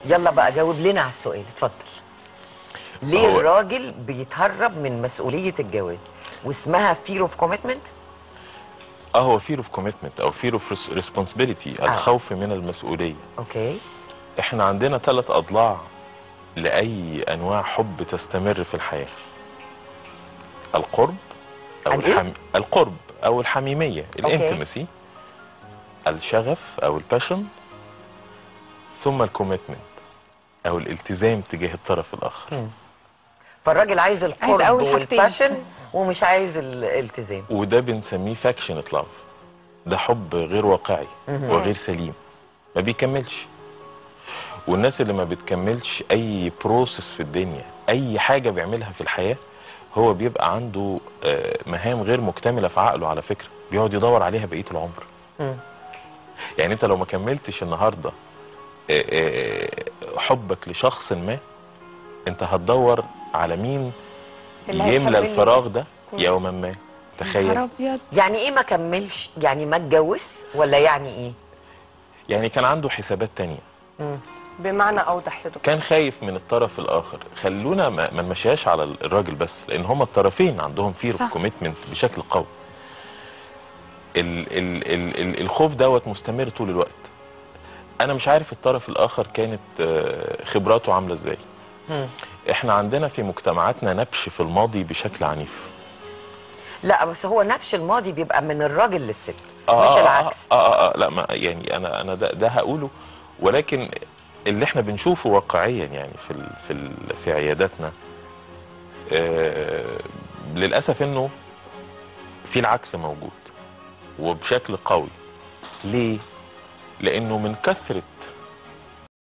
يلا بقى جاوب لنا على السؤال اتفضل ليه هو- الراجل بيتهرب من مسؤوليه الجواز واسمها fear of commitment اه هو fear of commitment او fear of res- responsibility الخوف من المسؤوليه اوكي احنا عندنا ثلاث اضلاع لاي انواع حب تستمر في الحياه القرب او الإيه؟ الحم... القرب او الحميميه أوكي. الانتمسي الشغف او الباشن ثم الكوميتمنت او الالتزام تجاه الطرف الاخر فالراجل عايز القرب أول حاجتين. والباشن ومش عايز الالتزام وده بنسميه فاكشنت لاف ده حب غير واقعي وغير سليم ما بيكملش والناس اللي ما بتكملش اي بروسس في الدنيا اي حاجه بيعملها في الحياه هو بيبقى عنده آه، مهام غير مكتمله في عقله على فكره بيقعد يدور عليها بقيه العمر يعني انت لو ما كملتش النهارده آه، آه، حبك لشخص ما انت هتدور على مين اللي يملى هيكمل الفراغ ده يوما ما نهار تخيل ابيض يعني ايه ما كملش يعني ما اتجوز ولا يعني ايه يعني كان عنده حسابات تانية بمعنى اوضح يا دكتور كان خايف من الطرف الاخر خلونا ما ما نمشيهاش على الراجل بس لان هما الطرفين عندهم فير اوف صح. كوميتمنت بشكل قوي ال ال ال ال الخوف دوت مستمر طول الوقت انا مش عارف الطرف الاخر كانت آه، خبراته عامله ازاي احنا عندنا في مجتمعاتنا نبش في الماضي بشكل عنيف لا بس هو نبش الماضي بيبقى من الراجل للست آه مش آه العكس آه, آه, آه لا ما يعني انا انا ده, ده هقوله ولكن اللي احنا بنشوفه واقعيا يعني في ال في ال في عياداتنا آه للاسف انه في العكس موجود وبشكل قوي ليه؟ لانه من كثره